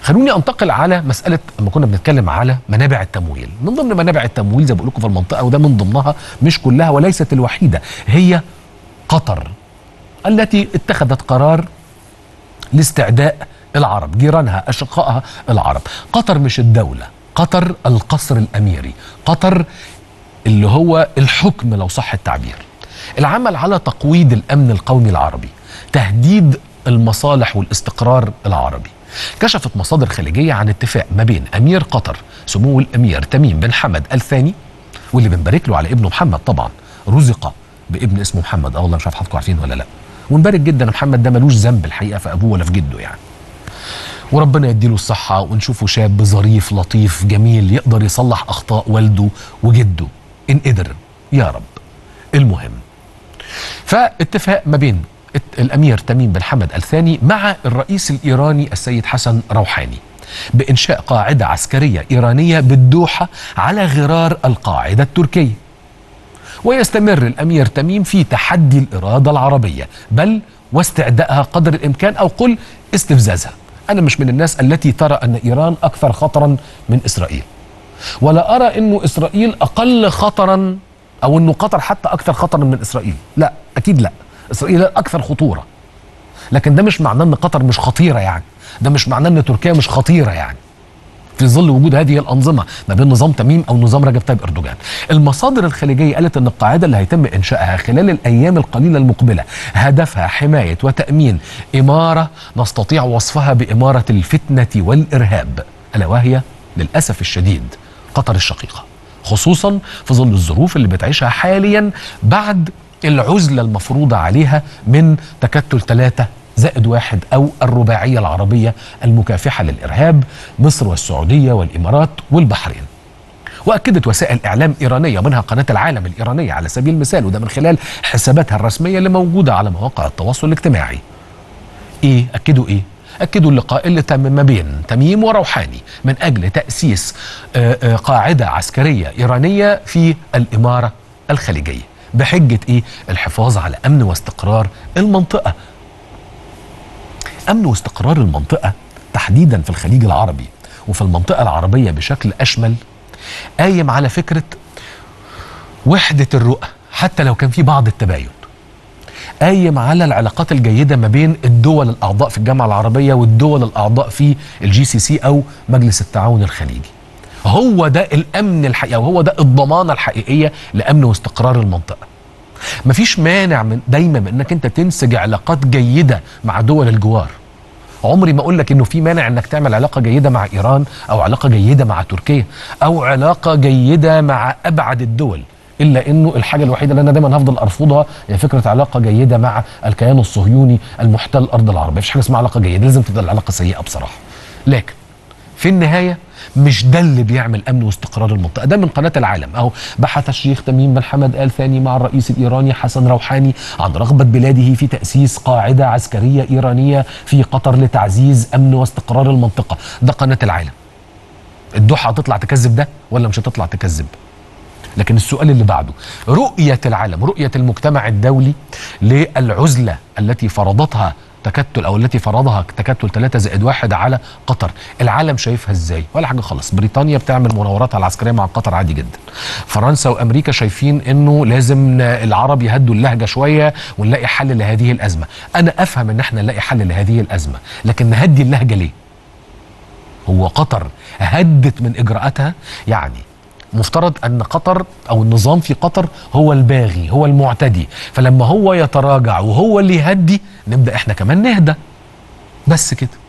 خلوني انتقل على مساله لما كنا بنتكلم على منابع التمويل من ضمن منابع التمويل زي ما بقول لكم في المنطقه وده من ضمنها مش كلها وليست الوحيده هي قطر التي اتخذت قرار لاستعداء العرب جيرانها اشقائها العرب قطر مش الدوله قطر القصر الاميري قطر اللي هو الحكم لو صح التعبير العمل على تقويض الامن القومي العربي تهديد المصالح والاستقرار العربي كشفت مصادر خليجيه عن اتفاق ما بين امير قطر سمو الامير تميم بن حمد الثاني واللي بنبارك له على ابنه محمد طبعا رزق بابن اسمه محمد اه والله مش عارف حضراتكم عارفين ولا لا ونبارك جدا محمد ده ملوش ذنب الحقيقه في ابوه ولا في جده يعني وربنا يديله الصحة ونشوفه شاب ظريف لطيف جميل يقدر يصلح أخطاء والده وجده إن قدر يا رب المهم فاتفاق ما بين الأمير تميم بن حمد الثاني مع الرئيس الإيراني السيد حسن روحاني بإنشاء قاعدة عسكرية إيرانية بالدوحة على غرار القاعدة التركية ويستمر الأمير تميم في تحدي الإرادة العربية بل واستعدائها قدر الإمكان أو قل استفزازها أنا مش من الناس التي ترى أن إيران أكثر خطرا من إسرائيل ولا أرى أنه إسرائيل أقل خطرا أو أنه قطر حتى أكثر خطرا من إسرائيل لا أكيد لا إسرائيل أكثر خطورة لكن ده مش معناه أن قطر مش خطيرة يعني ده مش معناه أن تركيا مش خطيرة يعني في ظل وجود هذه الأنظمة ما بين نظام تميم أو نظام رجب طيب أردوغان المصادر الخليجية قالت أن القاعدة اللي هيتم إنشائها خلال الأيام القليلة المقبلة هدفها حماية وتأمين إمارة نستطيع وصفها بإمارة الفتنة والإرهاب ألا وهي للأسف الشديد قطر الشقيقة خصوصا في ظل الظروف اللي بتعيشها حاليا بعد العزلة المفروضة عليها من تكتل ثلاثة زائد واحد أو الرباعية العربية المكافحة للإرهاب مصر والسعودية والإمارات والبحرين واكدت وسائل اعلام ايرانيه منها قناه العالم الايرانيه على سبيل المثال وده من خلال حساباتها الرسميه اللي موجوده على مواقع التواصل الاجتماعي. ايه؟ اكدوا ايه؟ اكدوا اللقاء اللي تم ما بين تميم وروحاني من اجل تاسيس آآ آآ قاعده عسكريه ايرانيه في الاماره الخليجيه بحجه ايه؟ الحفاظ على امن واستقرار المنطقه. امن واستقرار المنطقه تحديدا في الخليج العربي وفي المنطقه العربيه بشكل اشمل قايم على فكره وحده الرؤى حتى لو كان في بعض التباين قايم على العلاقات الجيده ما بين الدول الاعضاء في الجامعه العربيه والدول الاعضاء في الجي سي سي او مجلس التعاون الخليجي هو ده الامن الحقيقي وهو ده الضمانه الحقيقيه لامن واستقرار المنطقه مفيش مانع من دايما من انك انت تنسج علاقات جيده مع دول الجوار عمري ما اقول لك انه في مانع انك تعمل علاقه جيده مع ايران او علاقه جيده مع تركيا او علاقه جيده مع ابعد الدول الا انه الحاجه الوحيده اللي انا دايما هفضل ارفضها هي فكره علاقه جيده مع الكيان الصهيوني المحتل ارض العرب مفيش حاجه اسمها علاقه جيده لازم تبقى العلاقه سيئه بصراحه لكن في النهايه مش ده اللي بيعمل امن واستقرار المنطقه ده من قناه العالم اهو بحث الشيخ تميم بن حمد ال ثاني مع الرئيس الايراني حسن روحاني عن رغبه بلاده في تاسيس قاعده عسكريه ايرانيه في قطر لتعزيز امن واستقرار المنطقه ده قناه العالم الدوحه هتطلع تكذب ده ولا مش هتطلع تكذب لكن السؤال اللي بعده رؤيه العالم رؤيه المجتمع الدولي للعزله التي فرضتها تكتل او التي فرضها تكتل 3 زائد واحد على قطر العالم شايفها ازاي ولا حاجه خالص بريطانيا بتعمل مناوراتها العسكريه مع قطر عادي جدا فرنسا وامريكا شايفين انه لازم العرب يهدوا اللهجه شويه ونلاقي حل لهذه الازمه انا افهم ان احنا نلاقي حل لهذه الازمه لكن نهدي اللهجه ليه هو قطر هدت من اجراءاتها يعني مفترض ان قطر او النظام في قطر هو الباغي هو المعتدي فلما هو يتراجع وهو اللي يهدي نبدا احنا كمان نهدى بس كده